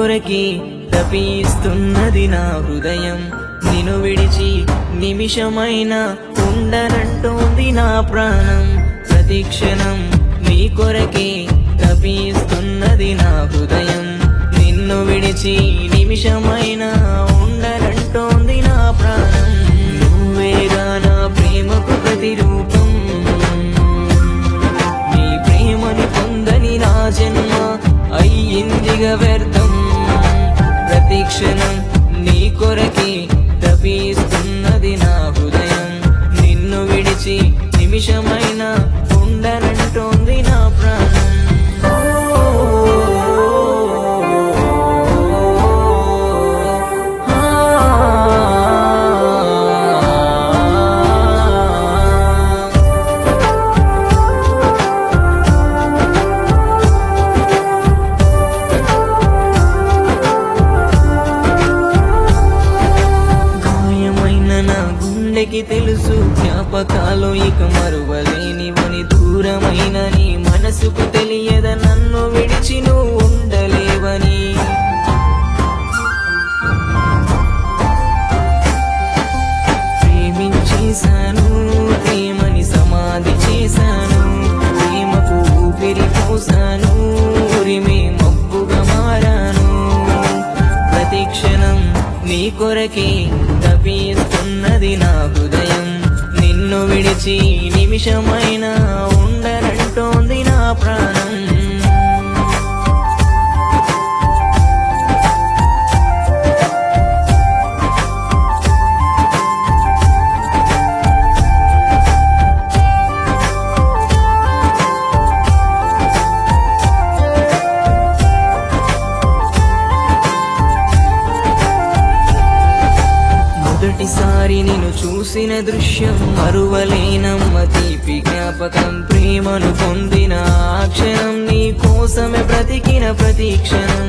కొరకే తపిస్తున్నది నా హృదయం నిన్ను విడిచి నిమిషమైన ఉండనంటోంది నా ప్రాణం ప్రతి క్షణం నీ కొరకే తపిస్తున్నది నా హృదయం నిన్ను విడిచి నిమిషమైన ఉండనంటోంది నా ప్రాణం నువ్వేగా నా ప్రేమకు ప్రతిరూపం నీ ప్రేమని పొందని నా జన్మ అయ్యిందిగా వ్యర్థం ప్రతి క్షణం నీ కొరకే తపిస్తున్నది నా హృదయం నిన్ను విడిచి నిమిషమైన ఉండనంటోంది నా ప్రాణం గాయమైన నా గుండెకి తెలుసు జ్ఞాపకాలు ఇక మరువలేనివని దూరమైన నీ మనసుకు తెలియద నన్ను విడిచి నువ్వు ఉండలేవని ప్రేమించేశాను ప్రేమని సమాధి చేశాను ప్రేమకు ఊపిరి పోసాను ఉరిమే మబ్బుగా మారాను ప్రతి క్షణం నీ కొరకే తపిస్తున్నది నా హృదయం నిన్ను విడిచి నిమిషమైన ఉండనంటోంది నా ప్రాణం మొదటిసారి నేను చూసిన దృశ్యం మరువలేనమ్మ తీపి జ్ఞాపకం ప్రేమను పొందిన ఆ క్షణం నీ కోసమే బ్రతికిన ప్రతి క్షణం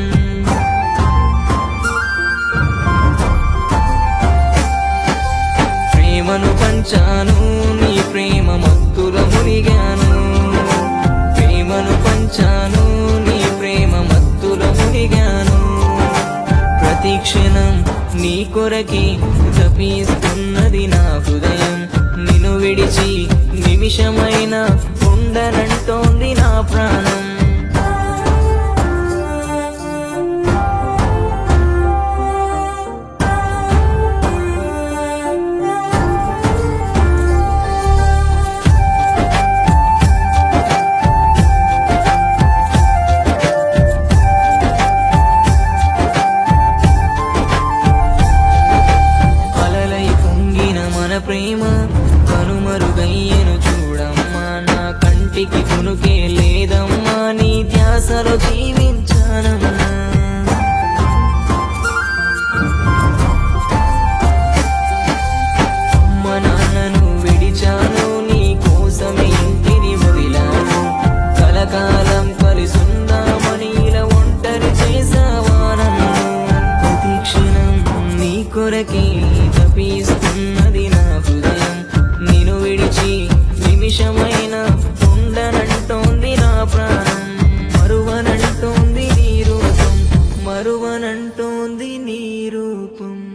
ప్రేమను పంచాను నీ ప్రేమ మత్తుల మునిగాను ప్రేమను పంచాను నీ ప్రేమ మత్తుల మునిగాను ప్రతి క్షణం నీ కొరకే తపిస్తున్నది నా హృదయం నిన్ను విడిచి నిమిషమైన ఉండనంటోంది నా ప్రాణం అలలై పొంగిన మన ప్రేమ కనుమరుగయ్యను చూడమ్మా నా కంటికి కునుకే లేదమ్మా నీ ధ్యాసలో జీవించానమ్మా అమ్మ నాన్నను విడిచాను నీ కోసమే ఇంటిని వదిలాను కలకాలం కలిసుందామని ఇలా ఒంటరి చేసావా నన్ను ప్రతి క్షణం నీ కొరకే తపిస్తున్నది నా హృదయం నేను విడిచి నిమిషమైన ఉండనంటోంది నా ప్రాణం మరువనంటోంది నీ రూపం మరువనంటోంది నీ రూపం